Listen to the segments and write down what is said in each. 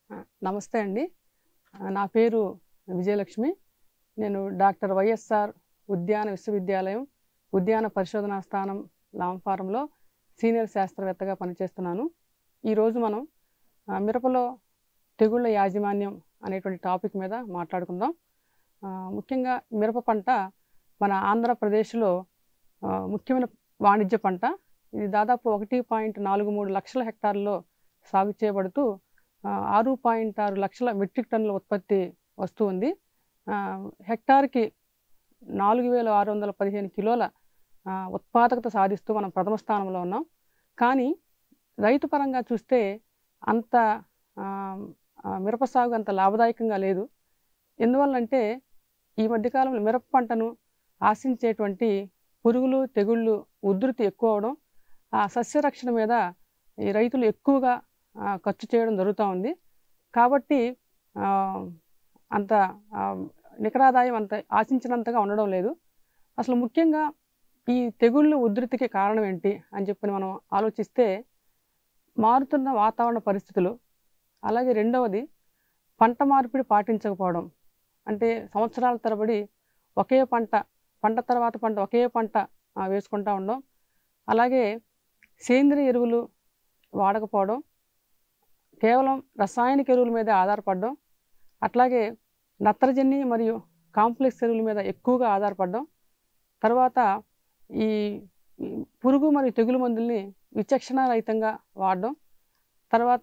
నమస్తే అండి ఆ, నా పేరు విజయలక్ష్మి నేను డాక్టర్ వైఎస్ఆర్ ఉద్యాన విశ్వవిద్యాలయం ఉద్యాన పరిశోధనా స్థానం లాంఫారంలో సీనియర్ శాస్త్రవేత్తగా పనిచేస్తున్నాను ఈరోజు మనం ఆ, మిరపలో తెగుళ్ళ యాజమాన్యం అనేటువంటి టాపిక్ మీద మాట్లాడుకుందాం ఆ, ముఖ్యంగా మిరప పంట మన ఆంధ్రప్రదేశ్లో ఆ, ముఖ్యమైన వాణిజ్య పంట ఇది దాదాపు ఒకటి పాయింట్ నాలుగు మూడు లక్షల హెక్టార్లలో సాగు చేయబడుతూ ఆ, ఆరు పాయింట్ ఆరు లక్షల మెట్రిక్ టన్నుల ఉత్పత్తి వస్తూ ఉంది ఆ, హెక్టార్కి నాలుగు వేల ఆరు వందల పదిహేను కిలోల ఆ, ఉత్పాదకత సాధిస్తూ మనం ప్రథమ స్థానంలో ఉన్నాం కానీ రైతు పరంగా చూస్తే అంత ఆ, ఆ, మిరప సాగు అంత లాభదాయకంగా లేదు ఎందువల్లంటే ఈ మధ్యకాలంలో మిరప పంటను ఆశించేటువంటి పురుగులు తెగుళ్ళు ఉధృతి ఎక్కువ అవడం ఆ సస్యరక్షణ మీద ఈ రైతులు ఎక్కువగా ఆ, ఖర్చు చేయడం జరుగుతూ ఉంది కాబట్టి ఆ, అంత ఆ, నికరాదాయం అంత ఆశించినంతగా ఉండడం లేదు అసలు ముఖ్యంగా ఈ తెగుళ్ళు ఉధృతికి కారణం ఏంటి అని చెప్పి మనం ఆలోచిస్తే మారుతున్న వాతావరణ పరిస్థితులు అలాగే రెండవది పంట మార్పిడి పాటించకపోవడం అంటే సంవత్సరాల తరబడి ఒకే పంట పంట తర్వాత పంట ఒకే పంట ఆ, వేసుకుంటా ఉండడం అలాగే సేంద్రియ ఎరువులు వాడకపోవడం కేవలం రసాయనిక ఎరువుల మీద ఆధారపడడం అట్లాగే నత్రజని మరియు కాంప్లెక్స్ ఎరువుల మీద ఎక్కువగా ఆధారపడడం తర్వాత ఈ ఈ పురుగు మరియు తెగులు మందుల్ని విచక్షణారహితంగా వాడడం తర్వాత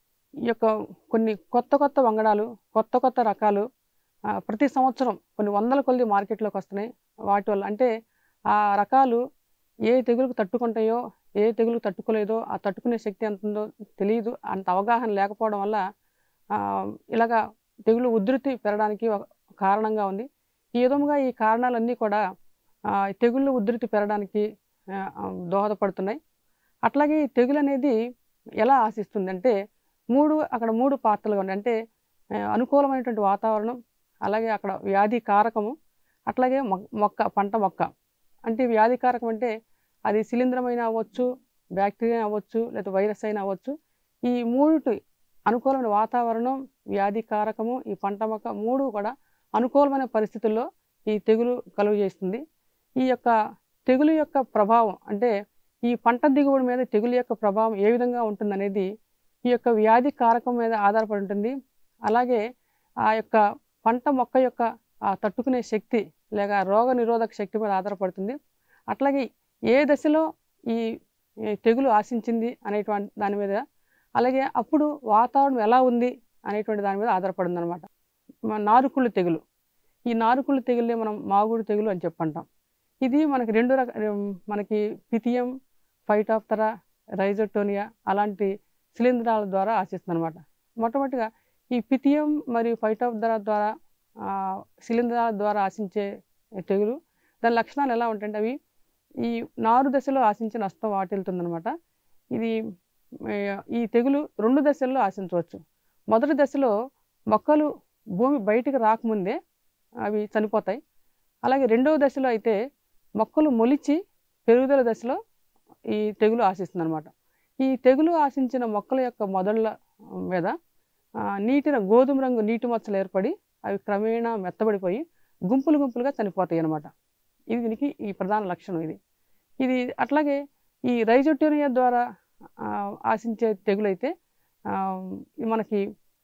ఈ యొక్క కొన్ని కొత్త కొత్త వంగడాలు కొత్త కొత్త రకాలు ఆ, ప్రతి సంవత్సరం కొన్ని వందల కొద్ది మార్కెట్లోకి వస్తున్నాయి వాటి వల్ల అంటే ఆ రకాలు ఏ తెగులుకు తట్టుకుంటాయో ఏ తెగులు తట్టుకోలేదో ఆ తట్టుకునే శక్తి ఎంత ఉందో తెలియదు అంత అవగాహన లేకపోవడం వల్ల ఆ, ఇలాగా తెగులు ఉధృతి పెరగడానికి ఒక కారణంగా ఉంది ఈ విధముగా ఈ కారణాలన్నీ కూడా ఆ, తెగుళ్ళు ఉధృతి పెరగడానికి ఆ, ఆ, దోహదపడుతున్నాయి అట్లాగే ఈ తెగులు అనేది ఎలా ఆశిస్తుంది అంటే మూడు అక్కడ మూడు పాత్రలుగా ఉన్నాయి అంటే ఆ, అనుకూలమైనటువంటి వాతావరణం అలాగే అక్కడ వ్యాధి కారకము అట్లాగే మొ- మొక్క పంట మొక్క అంటే వ్యాధి కారకం అంటే అది శిలీంధ్రమైన అవ్వచ్చు బ్యాక్టీరియా అవ్వచ్చు లేదా వైరస్ అయినా అవ్వచ్చు ఈ మూడు అనుకూలమైన వాతావరణం వ్యాధి కారకము ఈ పంట మొక్క మూడు కూడా అనుకూలమైన పరిస్థితుల్లో ఈ తెగులు కలుగు చేస్తుంది ఈ యొక్క తెగులు యొక్క ప్రభావం అంటే ఈ పంట దిగుబడి మీద తెగులు యొక్క ప్రభావం ఏ విధంగా ఉంటుందనేది ఈ యొక్క వ్యాధి కారకం మీద ఆధారపడి ఉంటుంది అలాగే ఆ యొక్క పంట మొక్క యొక్క ఆ తట్టుకునే శక్తి లేక రోగ నిరోధక శక్తి మీద ఆధారపడుతుంది అట్లాగే ఏ దశలో ఈ ఈ తెగులు ఆశించింది అనేటువంటి దాని మీద అలాగే అప్పుడు వాతావరణం ఎలా ఉంది అనేటువంటి దాని మీద ఆధారపడింది అనమాట నారుకుళ్ళు తెగులు ఈ నారుకుళ్ళు తెగులే మనం మాగుడు తెగులు అని చెప్పంటాం ఇది మనకి రెండు రక మనకి పితియం ఫైటాప్తరా రైజోటోనియా అలాంటి శిలీంధ్రాల ద్వారా ఆశిస్తుంది అనమాట మొట్టమొదటిగా ఈ పితియం మరియు ఫైటాప్తరా ద్వారా ఆ, శిలీంధ్రాల ద్వారా ఆశించే తెగులు దాని లక్షణాలు ఎలా ఉంటాయంటే అవి ఈ నారు దశలో ఆశించి నష్టం వాటిల్తుందనమాట ఇది ఏ, ఈ తెగులు రెండు దశల్లో ఆశించవచ్చు మొదటి దశలో మొక్కలు భూమి బయటికి రాకముందే అవి చనిపోతాయి అలాగే రెండవ దశలో అయితే మొక్కలు మొలిచి పెరుగుదల దశలో ఈ తెగులు ఆశిస్తుంది అనమాట ఈ తెగులు ఆశించిన మొక్కల యొక్క మొదళ్ళ మీద ఆ, నీటిన గోధుమ రంగు నీటి మచ్చలు ఏర్పడి అవి క్రమేణా మెత్తబడిపోయి గుంపులు గుంపులుగా చనిపోతాయి అన్నమాట ఇది దీనికి ఈ ప్రధాన లక్షణం ఇది ఇది అట్లాగే ఈ రైజోటోనియా ద్వారా ఆ, ఆశించే తెగులు అయితే ఆ, ఇది మనకి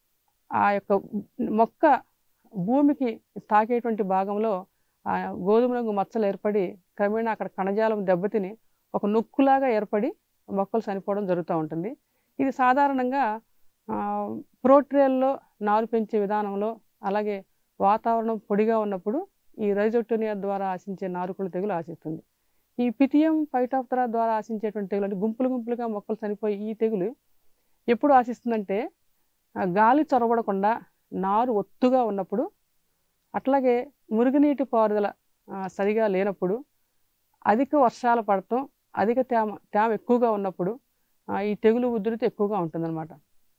ఆ యొక్క మొక్క భూమికి తాకేటువంటి భాగంలో ఆ గోధుమ రంగు మచ్చలు ఏర్పడి క్రమేణా అక్కడ కణజాలం దెబ్బతిని ఒక నొక్కులాగా ఏర్పడి మొక్కలు చనిపోవడం జరుగుతూ ఉంటుంది ఇది సాధారణంగా ఆ, ప్రోట్రియల్లో నారు పెంచే విధానంలో అలాగే వాతావరణం పొడిగా ఉన్నప్పుడు ఈ రైజోటోనియా ద్వారా ఆశించే నారుకుల తెగులు ఆశిస్తుంది ఈ పితియం ఫైటాప్తరా ద్వారా ఆశించేటువంటి తెగులు అంటే గుంపులు గుంపులుగా మొక్కలు చనిపోయి ఈ తెగులు ఎప్పుడు ఆశిస్తుందంటే ఆ, గాలి చొరబడకుండా నారు ఒత్తుగా ఉన్నప్పుడు అట్లాగే మురుగునీటి పారుదల ఆ, సరిగా లేనప్పుడు అధిక వర్షాలు పడటం అధిక తేమ తేమ ఎక్కువగా ఉన్నప్పుడు ఆ, ఈ తెగులు ఉధృతి ఎక్కువగా ఉంటుందన్నమాట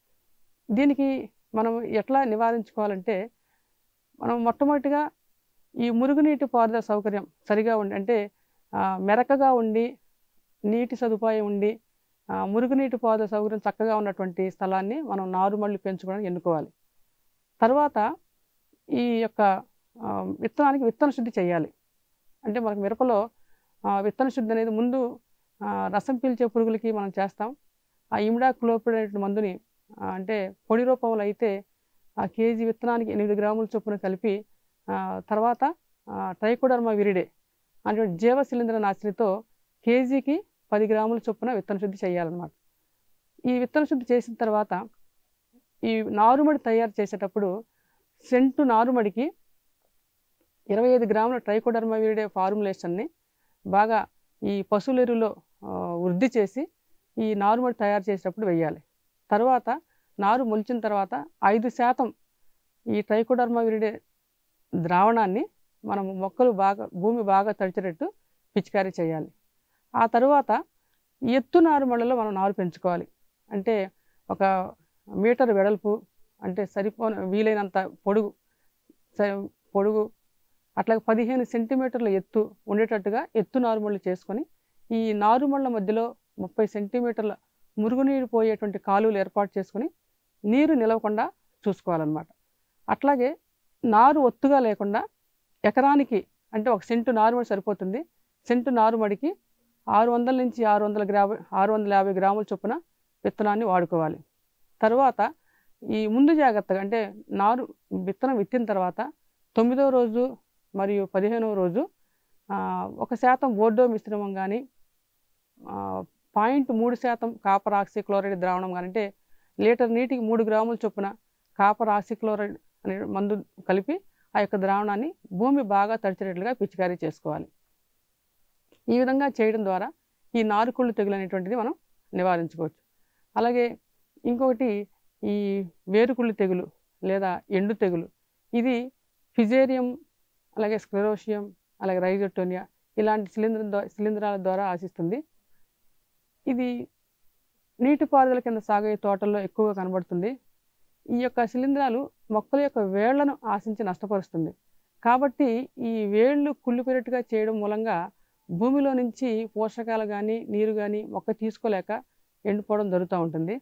దీనికి మనం ఎట్లా నివారించుకోవాలంటే మనం మొట్టమొదటిగా ఈ మురుగునీటి పారుదల సౌకర్యం సరిగా ఉండి అంటే ఆ, మెరకగా ఉండి నీటి సదుపాయం ఉండి ఆ, మురుగునీటి పారుదల సౌకర్యం చక్కగా ఉన్నటువంటి స్థలాన్ని మనం నారుమళ్ళి పెంచుకోవడానికి ఎన్నుకోవాలి తర్వాత ఈ యొక్క ఆ, విత్తనానికి విత్తన శుద్ధి చేయాలి అంటే మనకు మిరపలో ఆ, విత్తన శుద్ధి అనేది ముందు ఆ, రసం పీల్చే పురుగులకి మనం చేస్తాం ఆ ఇమిడా క్లోపిడ్ అనే మందుని ఆ, అంటే పొడి రూపంలో అయితే ఆ కేజీ విత్తనానికి ఎనిమిది గ్రాముల చొప్పున కలిపి ఆ, తర్వాత ట్రైకోడర్మా విరిడే అంటే జీవ శిలీంద్ర నాశినితో కేజీకి పది గ్రాముల చొప్పున విత్తన శుద్ధి చేయాలన్నమాట ఈ విత్తన శుద్ధి చేసిన తర్వాత ఈ నారుమడి తయారు చేసేటప్పుడు సెంటు నారుమడికి ఇరవై ఐదు గ్రాముల ట్రైకోడర్మా విరిడే ఫార్ములేషన్ని బాగా ఈ పశువుల ఎరువులో ఆ, వృద్ధి చేసి ఈ నారుమడి తయారు చేసేటప్పుడు వేయాలి తర్వాత నారు మొలిచిన తర్వాత ఐదు శాతం ఈ ట్రైకోడర్మా విరిడే ద్రావణాన్ని మనం మొక్కలు బాగా భూమి బాగా తడిచేటట్టు పిచికారీ చేయాలి ఆ తరువాత ఎత్తు నారుమళ్ళలో మనం నారు పెంచుకోవాలి అంటే ఒక మీటర్ వెడల్పు అంటే సరిపోన వీలైనంత పొడుగు స- పొడుగు అట్లాగే పదిహేను సెంటీమీటర్ల ఎత్తు ఉండేటట్టుగా ఎత్తు నారుమళ్ళు చేసుకొని ఈ నారుమళ్ళ మధ్యలో ముప్పై సెంటీమీటర్ల మురుగునీరు పోయేటువంటి కాలువలు ఏర్పాటు చేసుకొని నీరు నిలవకుండా చూసుకోవాలన్నమాట అట్లాగే నారు ఒత్తుగా లేకుండా ఎకరానికి అంటే ఒక సెంటు నారుమడి సరిపోతుంది సెంటు నారుమడికి ఆరు వందల నుంచి ఆరు వందల గ్రా ఆరు వందల యాభై గ్రాముల చొప్పున విత్తనాన్ని వాడుకోవాలి తర్వాత ఈ ముందు జాగ్రత్తగా అంటే నారు విత్తనం విత్తిన తర్వాత తొమ్మిదవ రోజు మరియు పదిహేనవ రోజు ఆ, ఒక శాతం బోర్డో మిశ్రమం కానీ పాయింట్ మూడు శాతం కాపర్ ఆక్సిక్లోరైడ్ ద్రావణం కానీ అంటే లీటర్ నీటికి మూడు గ్రాముల చొప్పున కాపర్ ఆక్సిక్లోరైడ్ అనే మందు కలిపి ఆ యొక్క ద్రావణాన్ని భూమి బాగా తడిచేటట్లుగా పిచికారీ చేసుకోవాలి ఈ విధంగా చేయడం ద్వారా ఈ నారుకుళ్ళు తెగులు అనేటువంటిది మనం నివారించుకోవచ్చు అలాగే ఇంకొకటి ఈ వేరుకుళ్ళు తెగులు లేదా ఎండు తెగులు ఇది ఫిజేరియం అలాగే స్క్లెరోషియం అలాగే రైజోటోనియా ఇలాంటి శిలీంధ్రం ద్వారా శిలీంధ్రాల ద్వారా ఆశిస్తుంది ఇది నీటిపారుదల కింద సాగే తోటల్లో ఎక్కువగా కనబడుతుంది ఈ యొక్క శిలీంధ్రాలు మొక్కల యొక్క వేళ్లను ఆశించి నష్టపరుస్తుంది కాబట్టి ఈ వేళ్ళు కుళ్ళిపోయేట్టుగా చేయడం మూలంగా భూమిలో నుంచి పోషకాలు కానీ నీరు కానీ మొక్క తీసుకోలేక ఎండిపోవడం జరుగుతూ ఉంటుంది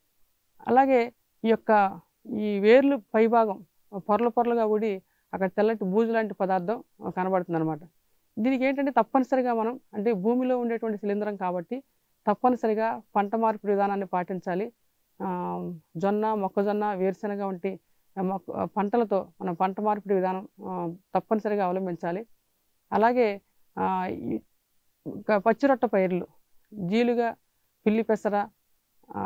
అలాగే ఈ యొక్క ఈ వేర్లు పైభాగం పొరలు పొరలుగా ఊడి అక్కడ తెల్లటి బూజు లాంటి పదార్థం కనబడుతుంది అనమాట దీనికి ఏంటంటే తప్పనిసరిగా మనం అంటే భూమిలో ఉండేటువంటి శిలీంధ్రం కాబట్టి తప్పనిసరిగా పంట మార్పిడి విధానాన్ని పాటించాలి ఆ, జొన్న మొక్కజొన్న వేరుశెనగ వంటి మొక్క పంటలతో మనం పంట మార్పిడి విధానం ఆ, తప్పనిసరిగా అవలంబించాలి అలాగే ఆ, ఈ ఇంకా పచ్చిరొట్ట పైర్లు జీలుగా పిల్లి పెసర ఆ,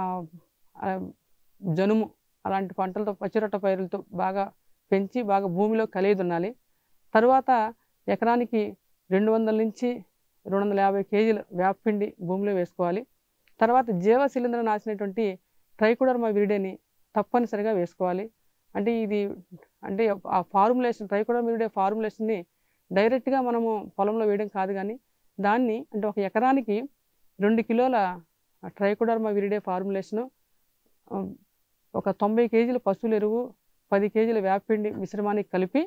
ఆ, జనుము అలాంటి పంటలతో పచ్చిరొట్ట పైరులతో బాగా పెంచి బాగా భూమిలో కలిగి ఉండాలి తరువాత ఎకరానికి రెండు వందల నుంచి రెండు వందల యాభై కేజీల వేపపిండి భూమిలో వేసుకోవాలి తర్వాత జీవ శిలీంద్రం నాసినటువంటి ట్రైకోడర్మా విరిడేని తప్పనిసరిగా వేసుకోవాలి అంటే ఇది అంటే ఆ ఫార్ములేషన్ ట్రైకోడర్మా విరిడే ఫార్ములేషన్ని డైరెక్ట్గా మనము పొలంలో వేయడం కాదు కానీ దాన్ని అంటే ఒక ఎకరానికి రెండు కిలోల ట్రైకోడర్మా విరిడే ఫార్ములేషను ఆ, ఒక తొంభై కేజీల పశువుల ఎరువు పది కేజీల వేపపిండి మిశ్రమానికి కలిపి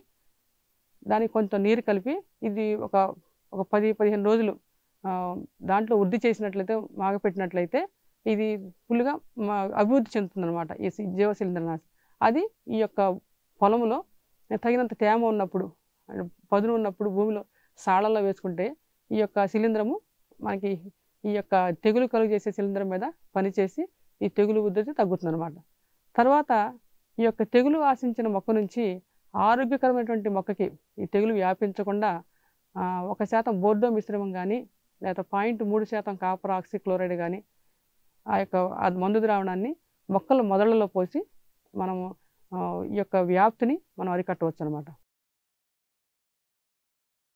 దానికి కొంత నీరు కలిపి ఇది ఒక ఒక పది పదిహేను రోజులు ఆ, దాంట్లో వృద్ధి చేసినట్లయితే మాగపెట్టినట్లయితే ఇది ఫుల్గా మా అభివృద్ధి చెందుతుందన్నమాట ఈ సి- జీవ శిలీంద్రనాశి అది ఈ యొక్క పొలంలో తగినంత తేమ ఉన్నప్పుడు అంటే పదును ఉన్నప్పుడు భూమిలో సాళల్లో వేసుకుంటే ఈ యొక్క శిలీంధ్రము మనకి ఈ యొక్క తెగులు కలుగు చేసే శిలీంధ్రం మీద పనిచేసి ఈ తెగులు ఉద్ధృతి తగ్గుతుందన్నమాట తర్వాత ఈ యొక్క తెగులు ఆశించిన మొక్క నుంచి ఆరోగ్యకరమైనటువంటి మొక్కకి ఈ తెగులు వ్యాపించకుండా ఆ, ఒక శాతం బోర్డో మిశ్రమం కానీ లేదా పాయింట్ మూడు శాతం కాపర్ ఆక్సిక్లోరైడ్ కానీ ఆ యొక్క ఆ మందు ద్రావణాన్ని మొక్కల మొదళ్లలో పోసి మనము ఆ, ఈ యొక్క వ్యాప్తిని మనం అరికట్టవచ్చు అనమాట